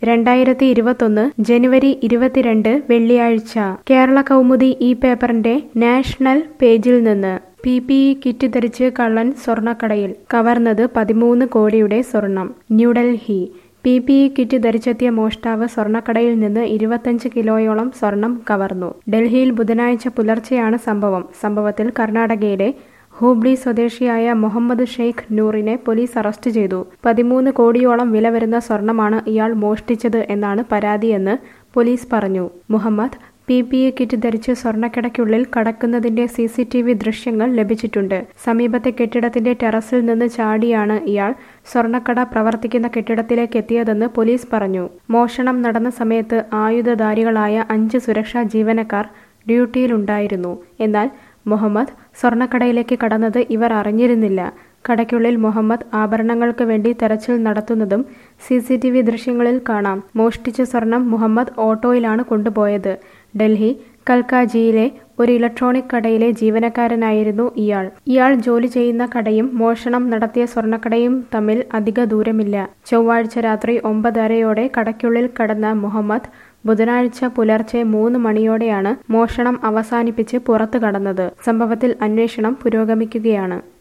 രണ്ടായിരത്തി ഇരുപത്തൊന്ന് ജനുവരി ഇരുപത്തിരണ്ട് വെള്ളിയാഴ്ച കേരള കൗമുദി ഈ പേപ്പറിന്റെ നാഷണൽ പേജിൽ നിന്ന് പി പി ഇ കിറ്റ് ധരിച്ച് കള്ളൻ സ്വർണ്ണക്കടയിൽ കവർന്നത് പതിമൂന്ന് കോടിയുടെ സ്വർണം New Delhi P P E kit ധരിച്ചെത്തിയ മോഷ്ടാവ് സ്വർണ്ണക്കടയിൽ നിന്ന് ഇരുപത്തഞ്ച് കിലോയോളം സ്വർണം കവർന്നു ഡൽഹിയിൽ ബുധനാഴ്ച പുലർച്ചെയാണ് സംഭവം സംഭവത്തിൽ കർണാടകയിലെ ഹൂബ്ലി സ്വദേശിയായ മുഹമ്മദ് ഷെയ്ഖ് നൂറിനെ പോലീസ് അറസ്റ്റ് ചെയ്തു പതിമൂന്ന് കോടിയോളം വില വരുന്ന സ്വർണമാണ് ഇയാൾ മോഷ്ടിച്ചത് എന്നാണ് പരാതിയെന്ന് പോലീസ് പറഞ്ഞു Muhammad P P E kit ധരിച്ച് സ്വർണ്ണക്കടയ്ക്കുള്ളിൽ കടക്കുന്നതിന്റെ സി സി ടി വി ദൃശ്യങ്ങൾ ലഭിച്ചിട്ടുണ്ട് സമീപത്തെ കെട്ടിടത്തിന്റെ ടെറസിൽ നിന്ന് ചാടിയാണ് ഇയാൾ സ്വർണ്ണക്കട പ്രവർത്തിക്കുന്ന കെട്ടിടത്തിലേക്ക് എത്തിയതെന്ന് പോലീസ് പറഞ്ഞു മോഷണം നടന്ന സമയത്ത് ആയുധധാരികളായ അഞ്ച് സുരക്ഷാ ജീവനക്കാർ ഡ്യൂട്ടിയിലുണ്ടായിരുന്നു എന്നാൽ മുഹമ്മദ് സ്വർണ്ണക്കടയിലേക്ക് കടന്നത് ഇവർ അറിഞ്ഞിരുന്നില്ല കടയ്ക്കുള്ളിൽ മുഹമ്മദ് ആഭരണങ്ങൾക്ക് വേണ്ടി തെരച്ചിൽ നടത്തുന്നതും സി സി ടി വി ദൃശ്യങ്ങളിൽ കാണാം മോഷ്ടിച്ച സ്വർണം മുഹമ്മദ് ഓട്ടോയിലാണ് കൊണ്ടുപോയത് ഡൽഹി കൽക്കാജിയിലെ ഒരു ഇലക്ട്രോണിക് കടയിലെ ജീവനക്കാരനായിരുന്നു ഇയാൾ ഇയാൾ ജോലി ചെയ്യുന്ന കടയും മോഷണം നടത്തിയ സ്വർണ്ണക്കടയും തമ്മിൽ അധിക ദൂരമില്ല ചൊവ്വാഴ്ച രാത്രി ഒമ്പതരയോടെ കടയ്ക്കുള്ളിൽ കടന്ന മുഹമ്മദ് ബുധനാഴ്ച പുലർച്ചെ മൂന്ന് മണിയോടെയാണ് മോഷണം അവസാനിപ്പിച്ച് പുറത്തു കടന്നത് സംഭവത്തിൽ അന്വേഷണം പുരോഗമിക്കുകയാണ്